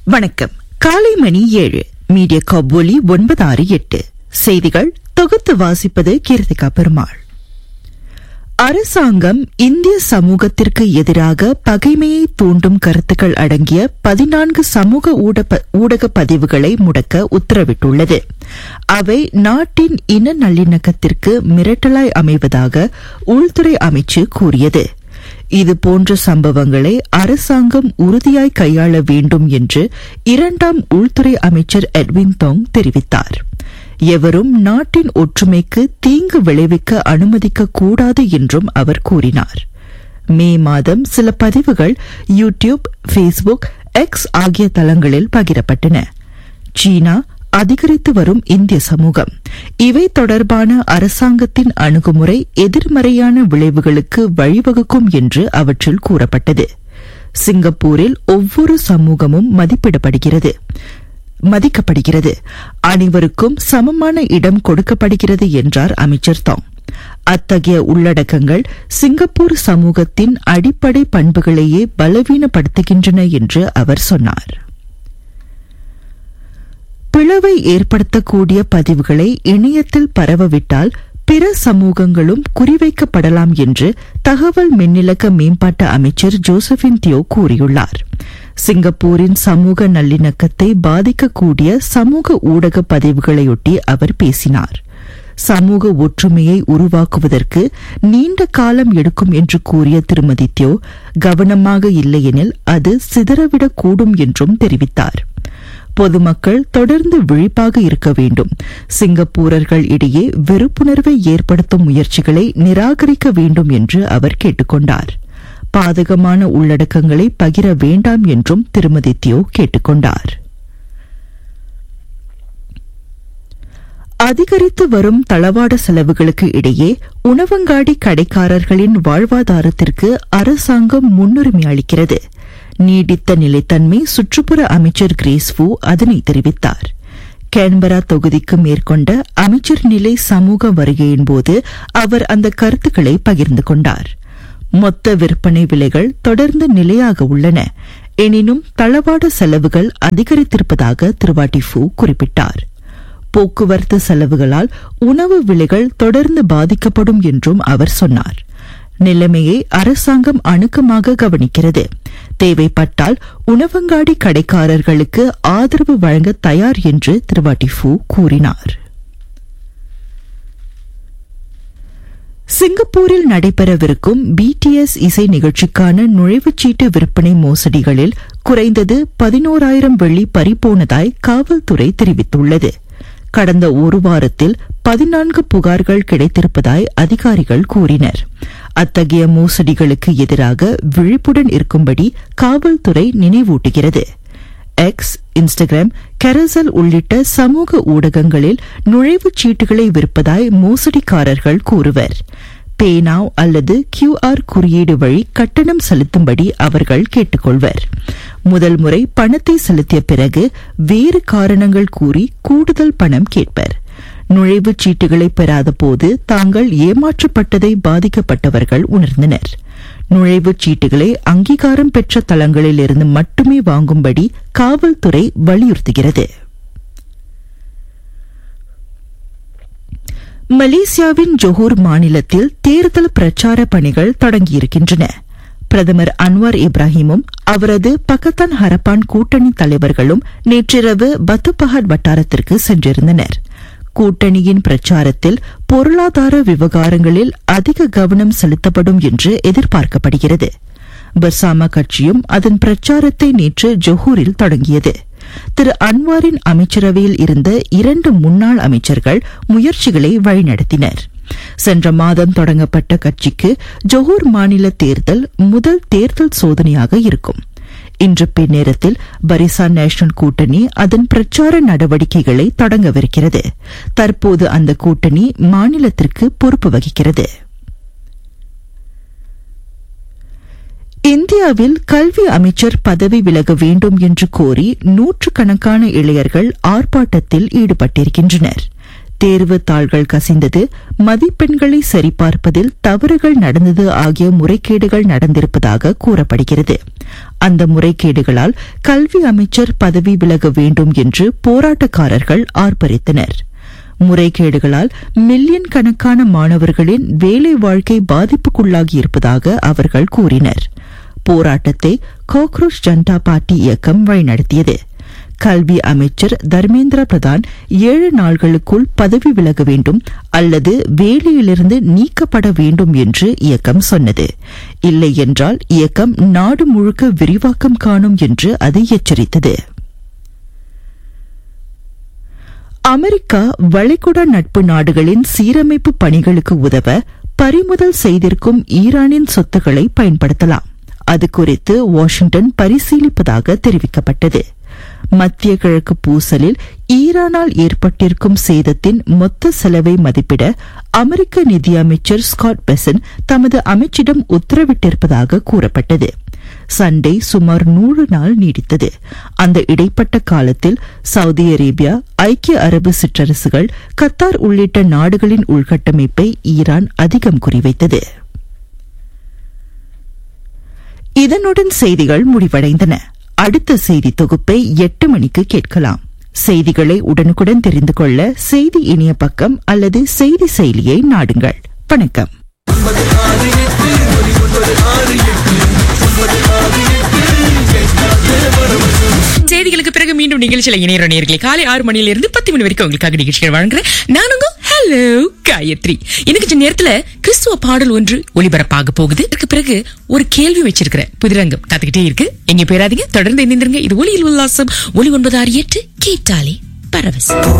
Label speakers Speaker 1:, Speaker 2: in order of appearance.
Speaker 1: வணக்கம் காலை மணி ஏழு மீடியா கபோலி ஒன்பது ஆறு எட்டு செய்திகள் தொகுத்து வாசிப்பது கீர்த்திகா பெருமாள் அரசாங்கம் இந்திய சமூகத்திற்கு எதிராக பகைமையை தூண்டும் கருத்துக்கள் அடங்கிய பதினான்கு சமூக ஊடக பதிவுகளை முடக்க உத்தரவிட்டுள்ளது அவை நாட்டின் இன நல்லிணக்கத்திற்கு மிரட்டலாய் அமைவதாக உள்துறை அமைச்சு கூறியது இதுபோன்ற சம்பவங்களை அரசாங்கம் உறுதியாய் கையாள வேண்டும் என்று இரண்டாம் உள்துறை அமைச்சர் எட்வின் தோங் தெரிவித்தார் எவரும் நாட்டின் ஒற்றுமைக்கு தீங்கு விளைவிக்க அனுமதிக்க கூடாது என்றும் அவர் கூறினார் மே மாதம் சில பதிவுகள் யூ டியூப் ஃபேஸ்புக் எக்ஸ் ஆகிய தளங்களில் பகிரப்பட்டன சீனா அதிகரித்து வரும் இந்திய சமூகம் இவை தொடர்பான அரசாங்கத்தின் அணுகுமுறை எதிர்மறையான விளைவுகளுக்கு வழிவகுக்கும் என்று அவற்றில் கூறப்பட்டது சிங்கப்பூரில் ஒவ்வொரு சமூகமும் மதிப்பிடப்படுகிறது மதிக்கப்படுகிறது அனைவருக்கும் சமமான இடம் கொடுக்கப்படுகிறது என்றார் அமைச்சர் தாங் அத்தகைய உள்ளடக்கங்கள் சிங்கப்பூர் சமூகத்தின் அடிப்படை பண்புகளையே பலவீனப்படுத்துகின்றன என்று அவர் சொன்னார் பிளவை ஏற்படுத்தக்கூடிய பதிவுகளை இணையத்தில் பரவவிட்டால் பிற சமூகங்களும் குறிவைக்கப்படலாம் என்று தகவல் மின்னிலக்க மேம்பாட்டு அமைச்சர் ஜோசபின் தியோ கூறியுள்ளார் சிங்கப்பூரின் சமூக நல்லிணக்கத்தை பாதிக்கக்கூடிய சமூக ஊடக பதிவுகளையொட்டி அவர் பேசினார் சமூக ஒற்றுமையை உருவாக்குவதற்கு நீண்ட காலம் எடுக்கும் என்று கூறிய திருமதி தியோ கவனமாக இல்லையெனில் அது சிதறவிடக்கூடும் என்றும் தெரிவித்தார் பொதுமக்கள் தொடர்ந்து விழிப்பாக இருக்க வேண்டும் சிங்கப்பூரர்கள் இடையே வெறுப்புணர்வை ஏற்படுத்தும் முயற்சிகளை நிராகரிக்க வேண்டும் என்று அவர் கேட்டுக் கொண்டார் பாதகமான உள்ளடக்கங்களை பகிர வேண்டாம் என்றும் திருமதி தியோ கேட்டுக் கொண்டார் அதிகரித்து வரும் தளவாட செலவுகளுக்கு இடையே உணவங்காடி கடைக்காரர்களின் வாழ்வாதாரத்திற்கு அரசாங்கம் முன்னுரிமை அளிக்கிறது நீடித்த நிலைத்தன்மை சுற்றுப்புற அமைச்சர் கிரேஸ்வு அதனை தெரிவித்தார் கேன்பரா தொகுதிக்கு மேற்கொண்ட அமைச்சர் நிலை சமூக வருகையின்போது அவர் அந்த கருத்துக்களை பகிர்ந்து கொண்டார் மொத்த விற்பனை விலைகள் தொடர்ந்து நிலையாக உள்ளன எனினும் தளவாட செலவுகள் அதிகரித்திருப்பதாக திருவாட்டி ஃபூ குறிப்பிட்டார் போக்குவரத்து செலவுகளால் உணவு விலைகள் தொடர்ந்து பாதிக்கப்படும் என்றும் அவர் சொன்னார் நிலைமையை அரசாங்கம் அணுக்கமாக கவனிக்கிறது தேவைப்பட்டால் உணவங்காடி கடைக்காரர்களுக்கு ஆதரவு வழங்க தயார் என்று திருவாட்டி ஃபூ கூறினார் சிங்கப்பூரில் நடைபெறவிருக்கும் பிடிஎஸ் இசை நிகழ்ச்சிக்கான நுழைவுச்சீட்டு விற்பனை மோசடிகளில் குறைந்தது பதினோராயிரம் வெள்ளி பறிபோனதாய் காவல்துறை தெரிவித்துள்ளது கடந்த ஒரு வாரத்தில் பதினான்கு புகார்கள் கிடைத்திருப்பதாய் அதிகாரிகள் கூறினர் அத்தகைய மோசடிகளுக்கு எதிராக விழிப்புடன் இருக்கும்படி காவல்துறை நினைவூட்டுகிறது எக்ஸ் இன்ஸ்டாகிராம் கெரசல் உள்ளிட்ட சமூக ஊடகங்களில் நுழைவுச் சீட்டுகளை விற்பதாய் மோசடிக்காரர்கள் கூறுவர் பேனாவ் அல்லது கியூஆர் குறியீடு வழி கட்டணம் செலுத்தும்படி அவர்கள் கேட்டுக்கொள்வர் முதல் முறை பணத்தை செலுத்திய பிறகு வேறு காரணங்கள் கூறி கூடுதல் பணம் கேட்பர் நுழைவுச் சீட்டுகளை பெறாத போது தாங்கள் ஏமாற்றப்பட்டதை பாதிக்கப்பட்டவர்கள் உணர்ந்தனர் நுழைவுச் சீட்டுகளை அங்கீகாரம் பெற்ற தளங்களில் இருந்து மட்டுமே வாங்கும்படி காவல்துறை வலியுறுத்துகிறது மலேசியாவின் ஜொஹூர் மாநிலத்தில் தேர்தல் பிரச்சார பணிகள் தொடங்கியிருக்கின்றன பிரதமர் அன்வார் இப்ராஹிமும் அவரது பக்கத்தான் ஹரப்பான் கூட்டணி தலைவர்களும் நேற்றிரவு பத்துபஹட் வட்டாரத்திற்கு சென்றிருந்தனர் கூட்டணியின் பிரச்சாரத்தில் பொருளாதார விவகாரங்களில் அதிக கவனம் செலுத்தப்படும் என்று எதிர்பார்க்கப்படுகிறது பர்சாமா கட்சியும் அதன் பிரச்சாரத்தை நேற்று ஜொஹூரில் தொடங்கியது திரு அன்வாரின் அமைச்சரவையில் இருந்த இரண்டு முன்னாள் அமைச்சர்கள் முயற்சிகளை வழிநடத்தினர் சென்ற மாதம் தொடங்கப்பட்ட கட்சிக்கு ஜொஹூர் மாநில தேர்தல் முதல் தேர்தல் சோதனையாக இருக்கும் இன்று பின்னேரத்தில் பரிசா நேஷனல் கூட்டணி அதன் பிரச்சார நடவடிக்கைகளை தொடங்கவிருக்கிறது தற்போது அந்த கூட்டணி மாநிலத்திற்கு பொறுப்பு வகிக்கிறது இந்தியாவில் கல்வி அமைச்சர் பதவி விலக வேண்டும் என்று கோரி நூற்றுக்கணக்கான இளைஞர்கள் ஆர்ப்பாட்டத்தில் ஈடுபட்டிருக்கின்றனர் தேர்வு தாள்கள் கசிந்தது மதிப்பெண்களை சரிபார்ப்பதில் தவறுகள் நடந்தது ஆகிய முறைகேடுகள் நடந்திருப்பதாக கூறப்படுகிறது அந்த முறைகேடுகளால் கல்வி அமைச்சர் பதவி விலக வேண்டும் என்று போராட்டக்காரர்கள் ஆர்ப்பரித்தனர் முறைகேடுகளால் மில்லியன் கணக்கான மாணவர்களின் வேலை வாழ்க்கை பாதிப்புக்குள்ளாகியிருப்பதாக அவர்கள் கூறினர் போராட்டத்தை காக்ரோச் ஜனதா பார்ட்டி இயக்கம் வழிநடத்தியது கல்வி அமைச்சர் தர்மேந்திர பிரதான் ஏழு நாள்களுக்குள் பதவி விலக வேண்டும் அல்லது வேலையிலிருந்து நீக்கப்பட வேண்டும் என்று இயக்கம் சொன்னது இல்லை என்றால் இயக்கம் நாடு முழுக்க விரிவாக்கம் காணும் என்று அது எச்சரித்தது அமெரிக்கா வளைகுடா நட்பு நாடுகளின் சீரமைப்பு பணிகளுக்கு உதவ பறிமுதல் செய்திருக்கும் ஈரானின் சொத்துக்களை பயன்படுத்தலாம் அது குறித்து வாஷிங்டன் பரிசீலிப்பதாக தெரிவிக்கப்பட்டது மத்திய கிழக்கு பூசலில் ஈரானால் ஏற்பட்டிருக்கும் சேதத்தின் மொத்த செலவை மதிப்பிட அமெரிக்க நிதியமைச்சர் ஸ்காட் பெசன் தமது அமைச்சிடம் உத்தரவிட்டிருப்பதாக கூறப்பட்டது சண்டை சுமார் நூறு நாள் நீடித்தது அந்த இடைப்பட்ட காலத்தில் சவுதி அரேபியா ஐக்கிய அரபு சிற்றரசுகள் கத்தார் உள்ளிட்ட நாடுகளின் உள்கட்டமைப்பை ஈரான் அதிகம் குறிவைத்தது இதனுடன் செய்திகள் முடிவடைந்தன அடுத்த செய்தி தொகுப்பை எட்டு மணிக்கு கேட்கலாம் செய்திகளை உடனுக்குடன் தெரிந்து கொள்ள செய்தி இணைய பக்கம் அல்லது செய்தி செயலியை நாடுங்கள் வணக்கம்
Speaker 2: செய்திகளுக்கு பிறகு மீண்டும் நிகழ்ச்சியில் இணையற நேர்களை காலை ஆறு மணியிலிருந்து பத்து மணி வரைக்கும் உங்களுக்காக நிகழ்ச்சிகள் வழங்குறேன் நானுங்க ஹலோ காயத்ரி இன்னைக்கு கொஞ்ச நேரத்துல கிறிஸ்துவ பாடல் ஒன்று ஒளிபரப்பாக போகுது அதுக்கு பிறகு ஒரு கேள்வி வச்சிருக்கிறேன் புதிரங்கம் காத்துக்கிட்டே இருக்கு எங்க போயிடாதீங்க தொடர்ந்து இணைந்திருங்க இது ஒளியில் உல்லாசம் ஒளி ஒன்பது ஆறு எட்டு கேட்டாலே பரவசம்